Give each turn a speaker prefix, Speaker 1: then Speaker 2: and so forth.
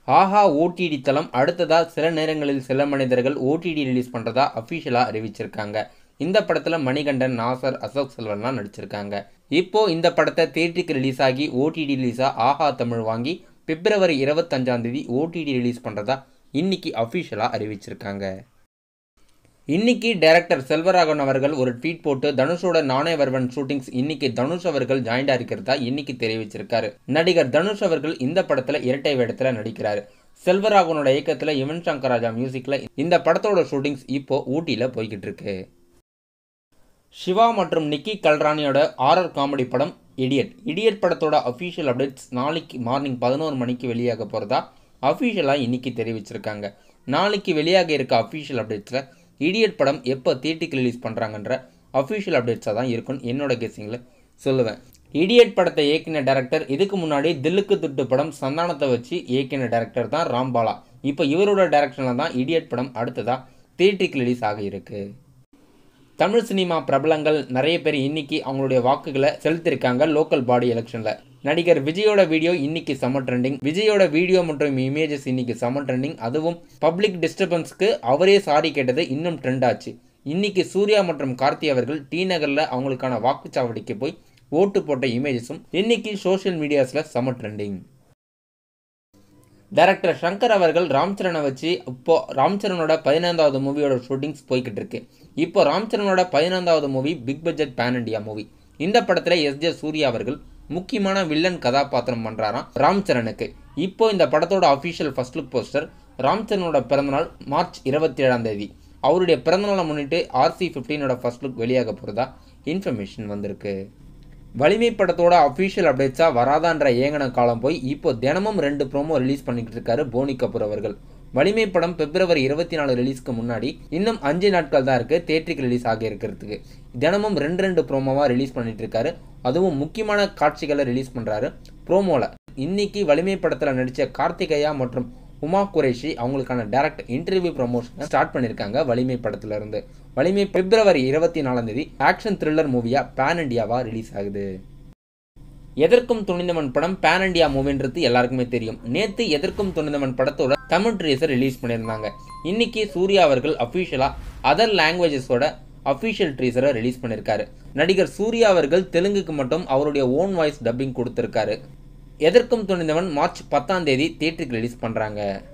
Speaker 1: ஆஹா OTT தளம் அடுத்ததா சில நேரங்களில் சில மனிதர்கள் ஓடிடி ரிலீஸ் பண்ணுறதா அஃபிஷியலாக அறிவிச்சிருக்காங்க இந்த படத்தில் மணிகண்டன் நாசர் அசோக் செல்வன்லாம் நடிச்சிருக்காங்க இப்போ இந்த படத்தை தேட்டருக்கு ரிலீஸ் ஆகி ஓடிடி ரிலீஸாக ஆஹா தமிழ் வாங்கி பிப்ரவரி இருபத்தஞ்சாம் தேதி ஓடிடி ரிலீஸ் பண்ணுறதா இன்னைக்கு அஃபிஷியலாக அறிவிச்சிருக்காங்க இன்னைக்கு டைரக்டர் செல்வராகவன் அவர்கள் ஒரு ட்வீட் போட்டு தனுஷோட நானே வருவன் ஷூட்டிங்ஸ் இன்னைக்கு தனுஷ் அவர்கள் ஜாயின்டா இருக்கிறதா இன்னைக்கு தெரிவிச்சிருக்காரு நடிகர் தனுஷ் அவர்கள் இந்த படத்துல இரட்டை வேடத்துல நடிக்கிறாரு செல்வராகவனோட இயக்கத்துல யுவன் சங்கர் ராஜா மியூசிக்ல இந்த படத்தோட ஷூட்டிங்ஸ் இப்போ ஊட்டியில போய்கிட்டு இருக்கு சிவா மற்றும் நிக்கி கல்ரானியோட ஆரர் காமெடி படம் இடியட் இடியட் படத்தோட அஃபீஷியல் அப்டேட்ஸ் நாளைக்கு மார்னிங் பதினோரு மணிக்கு வெளியாக போகிறதா அஃபீஷியலாக இன்னைக்கு தெரிவிச்சிருக்காங்க நாளைக்கு வெளியாக இருக்க அஃபீஷியல் அப்டேட்ஸில் இடியட் படம் எப்போ தியேட்டிக்கு ரிலீஸ் பண்ணுறாங்கன்ற அஃபீஷியல் அப்டேட்ஸாக தான் இருக்கும்னு என்னோட கெஸிங்கில் சொல்லுவேன் இடியட் படத்தை இயக்கின டேரக்டர் இதுக்கு முன்னாடி தில்லுக்கு துட்டு படம் சந்தானத்தை வச்சு இயக்கின டேரக்டர் தான் ராம்பாலா இப்போ இவரோட டேரக்ஷனில் தான் இடியட் படம் அடுத்ததாக தியேட்டிக்கு ரிலீஸ் ஆக இருக்கு தமிழ் சினிமா பிரபலங்கள் நிறைய பேர் இன்னைக்கு அவங்களுடைய வாக்குகளை செலுத்திருக்காங்க லோக்கல் பாடி எலெக்ஷனில் நடிகர் விஜயோட வீடியோ இன்னைக்கு செம ட்ரெண்டிங் விஜயோட வீடியோ மற்றும் இமேஜஸ் இன்னைக்கு செம ட்ரெண்டிங் அதுவும் பப்ளிக் டிஸ்டர்பன்ஸ்க்கு அவரே சாரி கேட்டது இன்னும் ட்ரெண்ட் ஆச்சு இன்னைக்கு சூர்யா மற்றும் கார்த்தி அவர்கள் டி நகரில் அவங்களுக்கான வாக்குச்சாவடிக்கு போய் ஓட்டு போட்ட இமேஜஸும் இன்னைக்கு சோஷியல் மீடியாஸில் செம ட்ரெண்டிங் டைரக்டர் சங்கர் அவர்கள் ராம்சரனை வச்சு இப்போ ராம்சரனோட பதினைந்தாவது மூவியோட ஷூட்டிங்ஸ் போய்கிட்டு இருக்கு இப்போ ராம்சரனோட பதினைந்தாவது movie big budget pan India movie இந்த படத்தில் எஸ் ஜே சூர்யா அவர்கள் முக்கியமான வில்லன் கதாபாத்திரம் பண்ணுறாராம் ராம்சரனுக்கு இப்போ இந்த படத்தோட அஃபிஷியல் ஃபர்ஸ்ட் லுக் போஸ்டர் ராம்சரனோட பிறந்தநாள் மார்ச் இருபத்தி ஏழாம் தேதி அவருடைய பிறந்தநாளை முன்னிட்டு ஆர்சி ஃபிஃப்டீனோட ஃபர்ஸ்ட் லுக் வெளியாக போகிறதா இன்ஃபர்மேஷன் வந்திருக்கு வலிமை படத்தோட அஃபிஷியல் அப்டேட்ஸாக வராதான்ற ஏங்கன காலம் போய் இப்போ தினமும் ரெண்டு ப்ரோமோ ரிலீஸ் பண்ணிக்கிட்டு இருக்காரு போனி கபூர் அவர்கள் வலிமை படம் பிப்ரவரி இருபத்தி நாலு ரிலீஸ்க்கு முன்னாடி இன்னும் அஞ்சு நாட்கள் தான் இருக்குது தேட்டருக்கு ரிலீஸ் ஆகி இருக்கிறதுக்கு தினமும் ரெண்டு ரெண்டு ப்ரோமோவாக ரிலீஸ் பண்ணிட்டு இருக்காரு அதுவும் முக்கியமான காட்சிகளை ரிலீஸ் பண்ணுறாரு ப்ரோமோவில் இன்னைக்கு வலிமை படத்தில் நடித்த கார்த்திகேயா மற்றும் உமா குரேஷி அவங்களுக்கான டைரக்ட் இன்டர்வியூ ப்ரமோஷனை ஸ்டார்ட் பண்ணியிருக்காங்க வலிமை படத்துல இருந்து வலிமை பிப்ரவரி இருபத்தி நாலாம் தேதி ஆக்ஷன் த்ரில்லர் மூவியா பேன் இண்டியாவா ரிலீஸ் ஆகுது எதற்கும் துணிந்தவன் படம் பேன் இண்டியா மூவின்றது எல்லாருக்குமே தெரியும் நேத்து எதற்கும் துணிந்தவன் படத்தோட தமிழ் ட்ரீசர் ரிலீஸ் பண்ணியிருந்தாங்க இன்னைக்கு சூர்யா அவர்கள் அஃபிஷியலா அதர் லாங்குவேஜஸோட அஃபிஷியல் ட்ரீசரை ரிலீஸ் பண்ணியிருக்காரு நடிகர் சூர்யா அவர்கள் தெலுங்குக்கு மட்டும் அவருடைய ஓன் வாய்ஸ் டப்பிங் கொடுத்திருக்காரு எதற்கும் துணிந்தவன் மார்ச் பத்தாம் தேதி தியேட்டருக்கு ரிலீஸ் பண்ணுறாங்க